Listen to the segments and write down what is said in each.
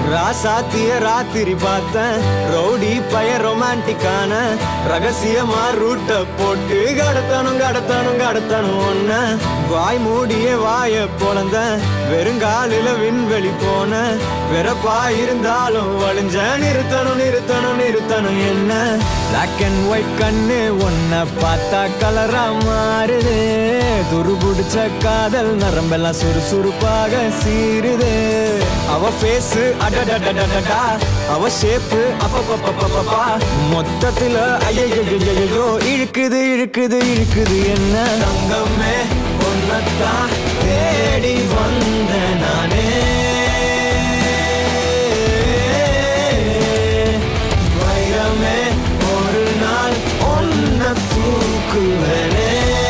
ராசாத்திய ராத்திரி பார்த்தேன் ரவுடி பய ரொமான்டிக்கான ரகசியமா ரூட்ட போட்டு கடத்தணும் கடத்தணும் கடத்தணும் ஒன்ன வாய் மூடிய வாய பொழந்த வெறுங்காலில விண்வெளி போன வெறப்பா இருந்தாலும் வழிஞ்ச நிறுத்தணும் நிறுத்தணும் நிறுத்தணும் என்ன பிளாக் அண்ட் ஒயிட் கண்ணு ஒன்ன பார்த்தா கலரா மாறுது துரு பிடிச்ச காதல் நரம்பெல்லாம் சுறுசுறுப்பாக சீருது அவ ஃபேஸ் அடடடடடடா அவ ஷேப்பு அப்பப்பப்பப்பப்பா மொத்தத்துல ஐயோ இழுக்குது இழுக்குது இழுக்குது என்ன தங்கமே ஒன்னத்தான் தேடி வந்த நானே வைரமே ஒரு நாள் ஒன்ன தூக்குவனே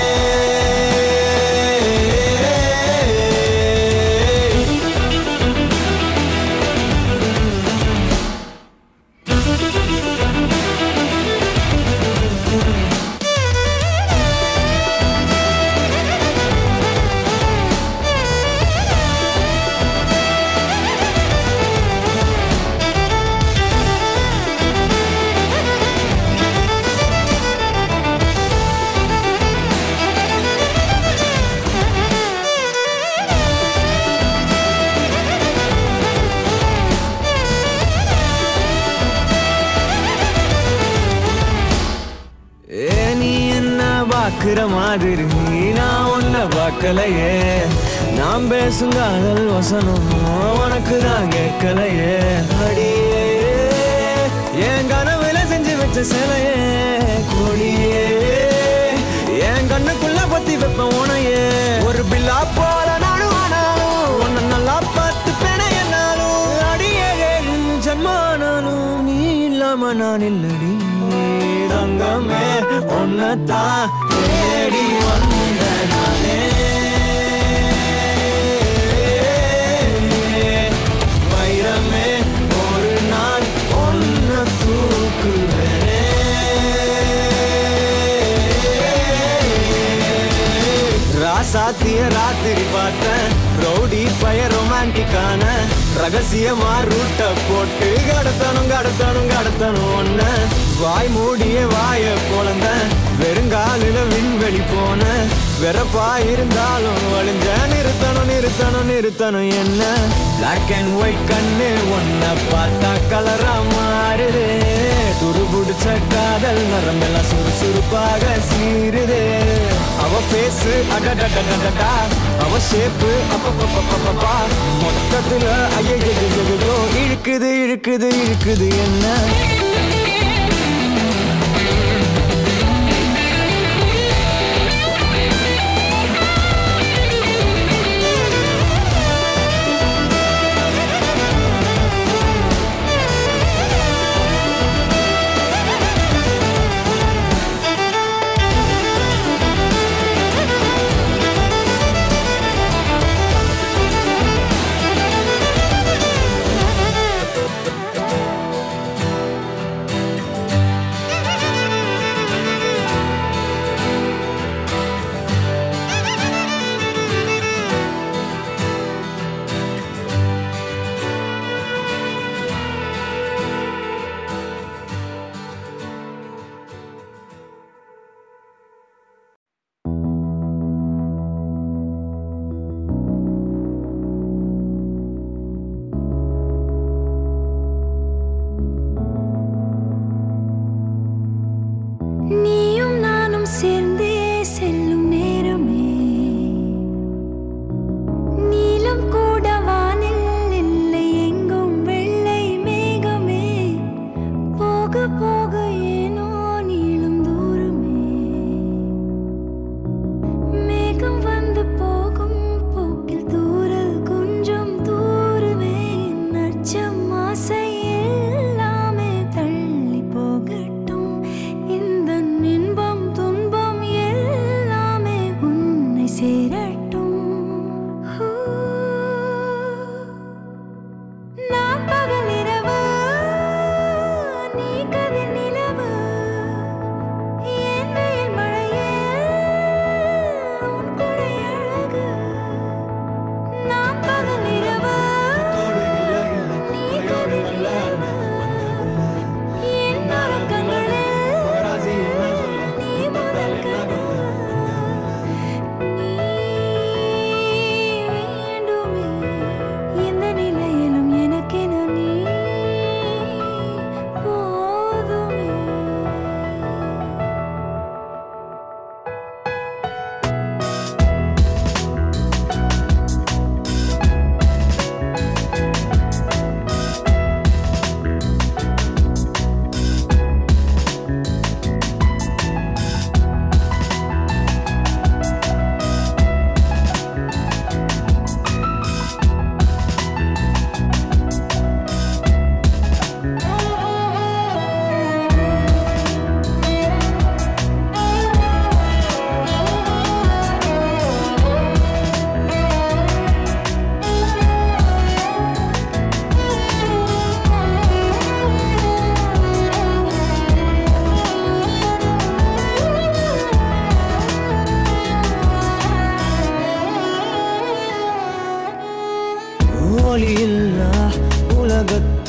ஏ நீ என்ன பாக்குற மாதிரி நான் உன்ன பார்க்கலையே நான் பேசும் காதல் வசனம் உனக்கு தான் கேட்கலையே அடியே என் கனவுல செஞ்சு வச்ச சிலையே கொடியே என் கண்ணுக்குள்ள பத்தி வைப்பேன் உனையே ஒரு பில்லா போல நானும் ஆனாலும் உன்னை நல்லா பார்த்து பெண என்னாலும் அடியே ஜன்மானாலும் நீ இல்லாம நான் இல்லடி தங்கமே உன்னத்தான் தேடி வந்த நானே வைரமே ஒரு நாள் ஒன்ன தூக்குவேனே ராசாத்திய ராத்திரி பார்த்தேன் ரவுடி பய ரொமான்டிக்கான ரகசியமா ரூட்ட போட்டு கடத்தணும் கடத்தணும் கடத்தணும் ஒன்ன வாய் மூடிய வாய பொழந்த வெறுங்காலில விண்வெளி போன வெறப்பா இருந்தாலும் வழிஞ்ச நிறுத்தணும் நிறுத்தணும் நிறுத்தணும் என்ன பிளாக் அண்ட் ஒயிட் கண்ணு ஒன்ன பார்த்தா கலரா மாறுது துரு பிடிச்ச காதல் நரம்பெல்லாம் சுறுசுறுப்பாக சீருது அவ ஃபேஸ் அடடடடடடா அவ ஷேப்பு அப்பப்பப்பப்பப்பா மொத்தத்துல ஐயோ இழுக்குது இழுக்குது இழுக்குது என்ன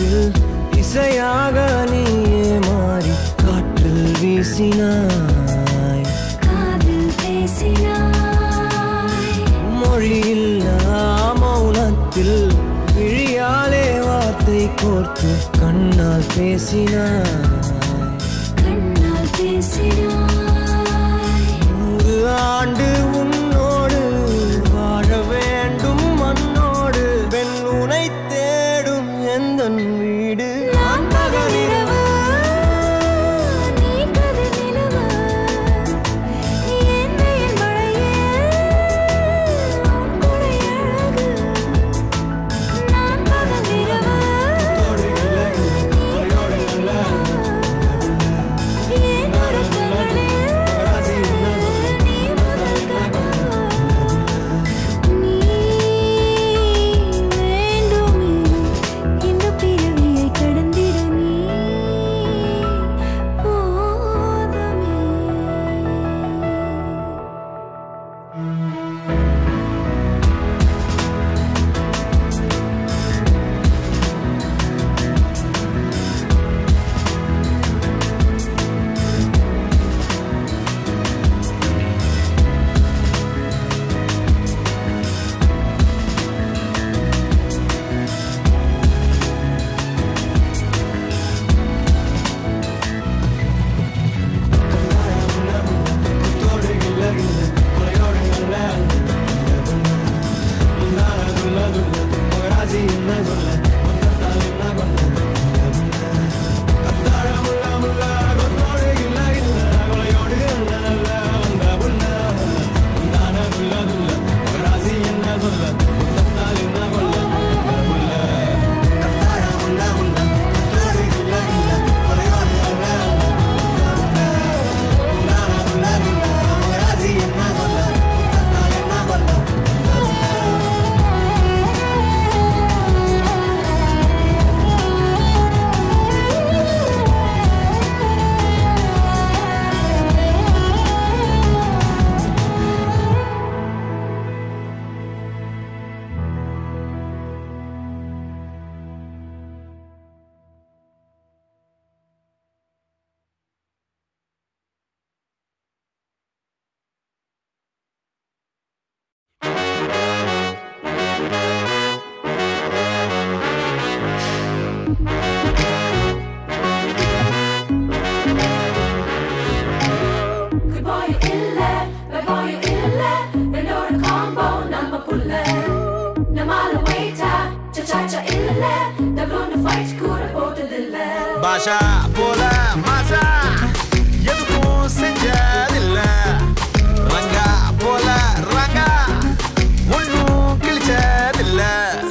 மௌனத்தில் இசையாக நீயே மாறி காற்றில் வீசினாய் காதில் பேசினாய் மொழியில்லா மௌனத்தில் விழியாலே வார்த்தை கோர்த்து கண்ணால் பேசினாய் கண்ணால் பேசினாய் நூறு ஆண்டு உன்னோடு வாழ வேண்டும் மண்ணோடு பெண் உனை தேடும் எந்த வீடு நான் பகலிரவு நீ கதிர் நிலவு என் வெயில் மழையில் உன் கொடை அழகு நான் பகலிரவு என் உறக்கங்களில் நீ முதல் கனவு நீ வேண்டுமே இந்த பிறவியை கடந்திட நீ போதுமே Good boy இல்ல bad boy இல்ல என்னோட combo நம்ம புள்ள நம்மால waiter cha-cha-cha இல்ல டபுள்னு fight கூட போட்டதில்ல பாஷா போல மாசா எதுக்கும் செஞ்சதில்ல ரங்கா போல ரங்கா ஒன்னும் கிழிச்சதில்ல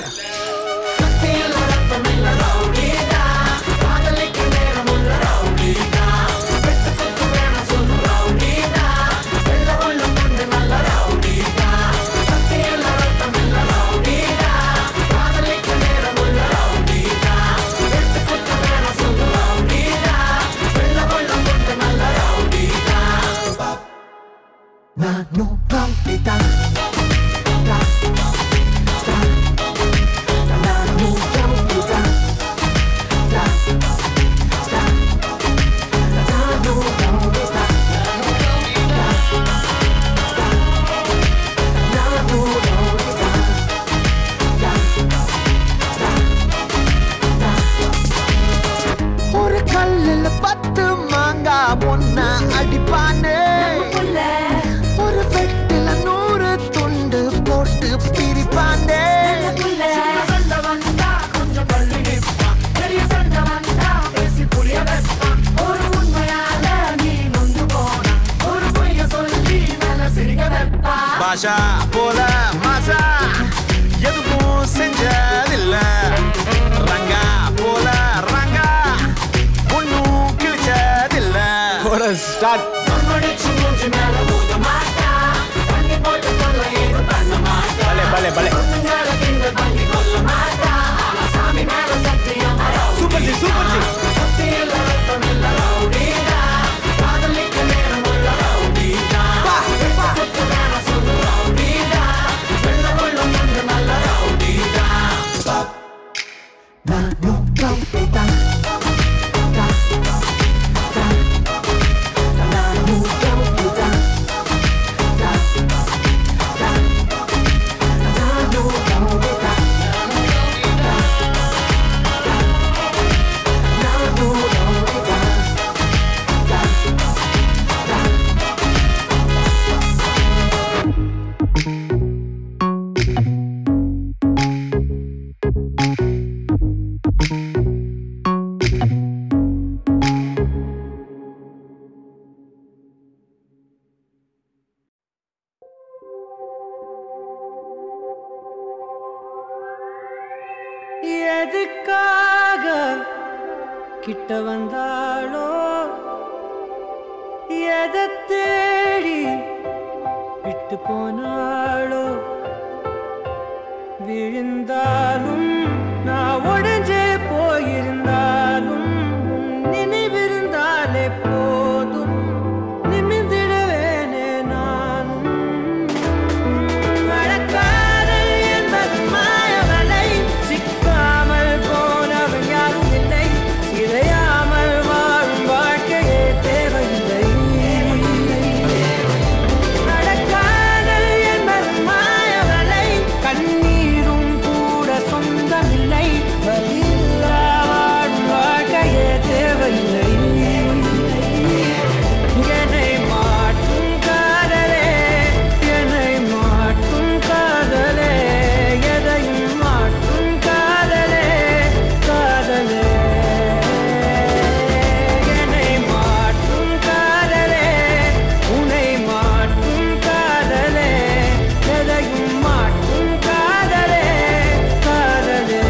ஒரு கல்லுல பத்து மாங்கா ஒன்னா அடிப்பானே புள்ள ஒரு வெட்டில நூறு துண்டு போட்டு பிரிப்பானே புள்ள சண்டை வந்தா கொஞ்சம் தள்ளி நிற்பான் பெரிய சண்டை வந்தா பேசி புரிய வைப்பான் ஒரு உண்மையால நீ நொந்து போனா ஒரு பொய்ய சொல்லி நல்ல சிரிக்க வைப்பான் பாஷா போல மாசா எதுவும் செஞ்சதில்ல ரங்கா போல ரங்கா ஒன்னும் கிழிச்சதில்ல ஸ்டார்ட் முடிச்சு மூஞ்சி மேல ஊத மாட்டா தண்ணி போட்டு கொள்ள ஏதும் பண்ண மாட்டா பலே பலே பலே பொண்ணுங்களை கிண்டல் பண்ணி கொல்ல மாட்டா ஆனா சாமி மேல சத்தியம் சூப்பர் ஜி சூப்பர் ஜி சத்தியில ரத்தம் இல்ல ரவுடிடா காதலிக்க நேரம் உள்ள ரவுடிடா குத்து வேணா சொல்லு ரவுடிடா வெள்ள உள்ளம் உண்டு நல்ல ரவுடிடா நானும் எதுக்காக கிட்ட வந்தாளோ எதை தேடி விட்டு போனாளோ விழுந்தாலும் நான் உடஞ்சே போயிருந்தாலும் உன் நினைவிருந்தாலே போதும் நிமிர்ந்திடுவேனே நானும் மழக்காதல் என்பது மாயவலை சிக்காமல் போனவன் யாரும் இல்லை சிதையாமல் வாழும் வாழ்க்கையே தேவையில்லை நடக்காதல் என்பது மாயவலை கண்ணீரும் கூட சொந்தமில்லை வலியில்லா வாழும் வாழ்க்கையே தேவையில்லை என்னை மாற்றும் காதலே என்னை மாற்றும் காதலே எதையும் மாற்றும் காதலே காதலே என்னை மாற்றும் காதலே உன்னை மாற்றும் காதலே எதையும் மாற்றும் காதலே காதலே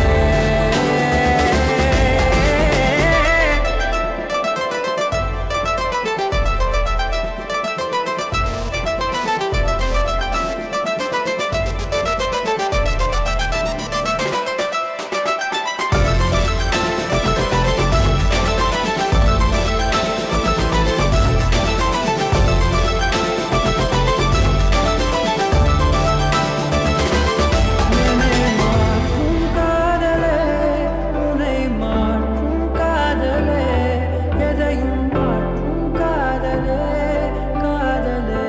என்னை மாற்றும் காதலே உன்னை மாற்றும் காதலே எதையும் மாற்றும் காதலே காதலே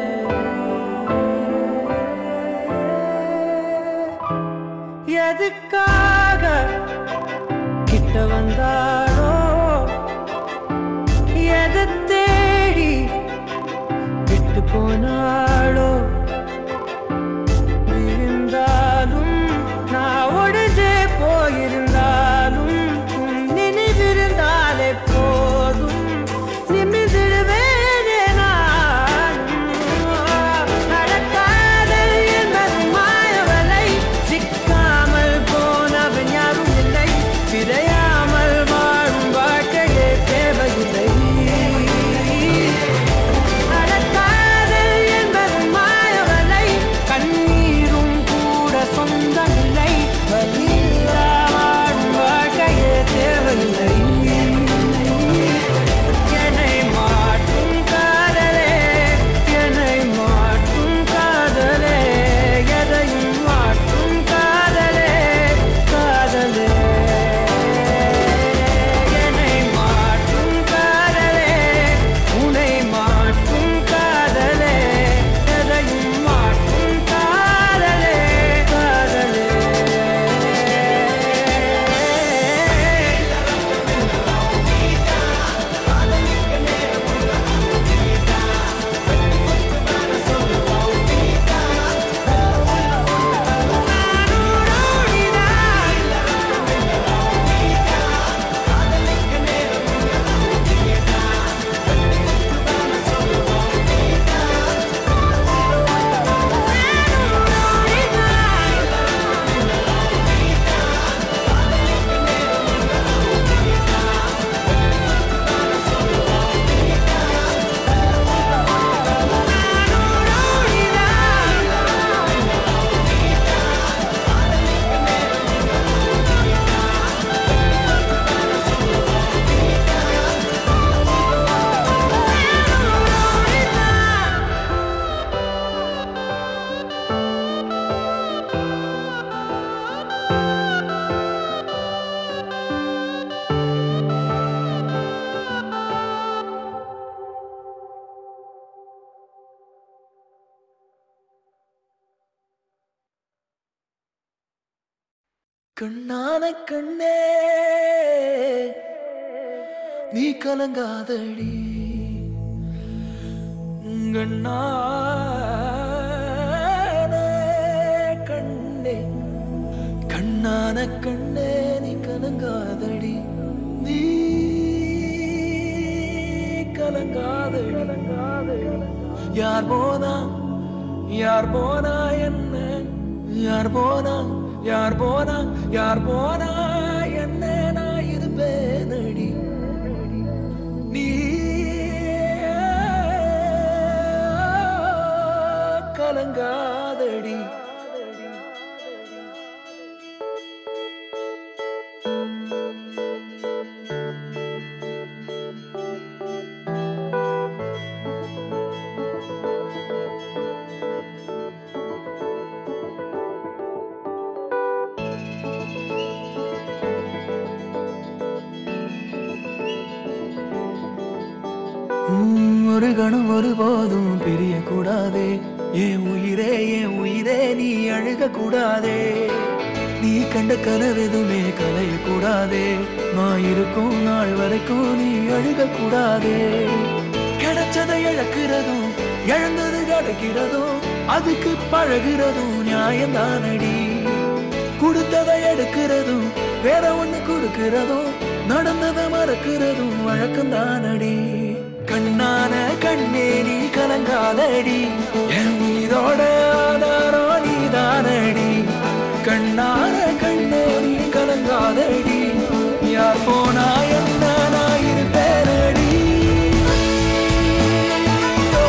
எதுக்காக கிட்ட வந்தாளோ எதை தேடி விட்டு போனாளோ இருந்தாலும் நான் உடஞ்சே போயிருந்தாலும் உன் நினைவிருந்தாலே போதும் நிமிர்ந்திடுவேனே நானும். நடக்காதல் என்பது மாயவலை சிக்காமல் போனவன் யாரும் இல்லை சிதையாமல் வாழும் வாழ்க்கையே தேவையில்லை நடக்காதல் என்பது மாயவலை கண்ணீரும் கூட சொந்தமில்லை வலியில்லா வாழும் வாழ்க்கையே தேவையில்லை என்னை மாற்றும் காதலே என்னை மாற்றும் காதலே எதையும் மாற்றும் காதலே காதலே என்னை மாற்றும் காதலே உன்னை மாற்றும் காதலே எதையும் மாற்றும் காதலே காதலே கண்ணான கண்ணே நீ கலங்காதடி கண்ணான கண்ணே கண்ணான கண்ணே நீ கலங்காதடி நீ கலங்காதடி யார் போனா யார் போனா என்ன யார் போனா யார் போனா யார் போனா உம், ஒரு கணம் ஒருபோதும் பிரிய கூடாதே என் உயிரே என் உயிரே நீ அழுக கூடாதே நீ கண்ட கனவெதுமே கலைய கூடாதே நான் இருக்கும் நாள் வரைக்கும் நீ அழுக கூடாதே கிடைச்சதை இழக்கிறதும் இழந்தது கிடைக்கிறதும் அதுக்கு பழகிறதும் நியாயம்தானடி கொடுத்ததை எடுக்கிறதும் வேற ஒண்ணு கொடுக்கிறதும் நடந்ததை மறக்கிறதும் வழக்கம்தானடி கண்ணான கண்ணே நீ கலங்காதடி என் உயிரோட ஆதாரம் நீதானடி கண்ணான கண்ணே நீ கலங்காதடி யார் போனா என்ன நான் இருப்பேனடி ஓ.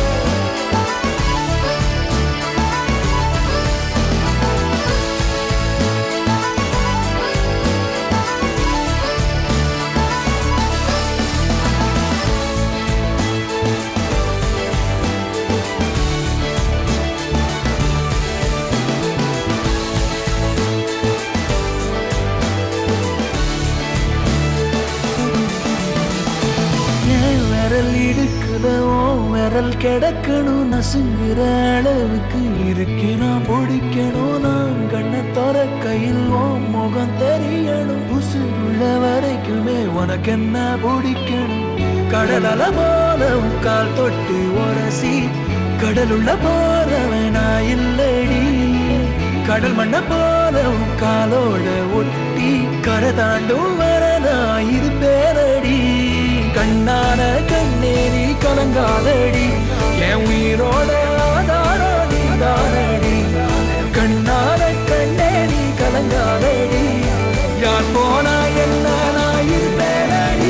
என் விரல் இடுக்குதோ விரல் கிடக்கணும் நசுங்குற அளவுக்கு இருக்கு நான் பிடிக்கணும் நான் கண்ணை தர கையில் ஓ முகம் தெரியணும் உசுருள்ள வரைக்குமே உனக்கு என்ன பிடிக்கணும் கடல் அல போல உன் கால் தொட்டு உரசி கடலுள்ள போறவன் நான் இல்லடி கடல் மண்ண போல உன் காலோட ஒட்டி கரை தாண்டும் வர நான் இருப்பேனடி கண்ணான கண்ணே நீ கலங்காதடி என் உயிரோட ஆதாரம் நீ தானடி கண்ணான கண்ணே நீ கலங்காதடி யார் போனா என்ன நான் இருப்பேனடி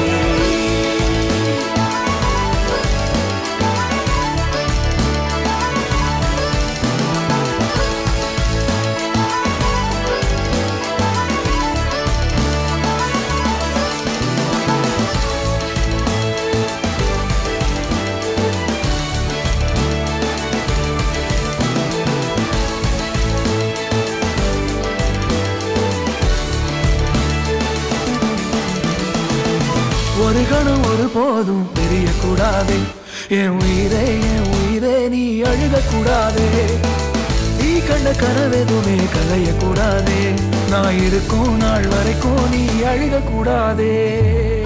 ஒரு கணம் ஒரு போதும் தெரியக்கூடாதே என் உயிரே என் உயிரே நீ அழுக கூடாதே நீ கண்ட கனவெதுமே கலைய கூடாதே நான் இருக்கும் நாள் வரைக்கும் நீ அழுக கூடாதே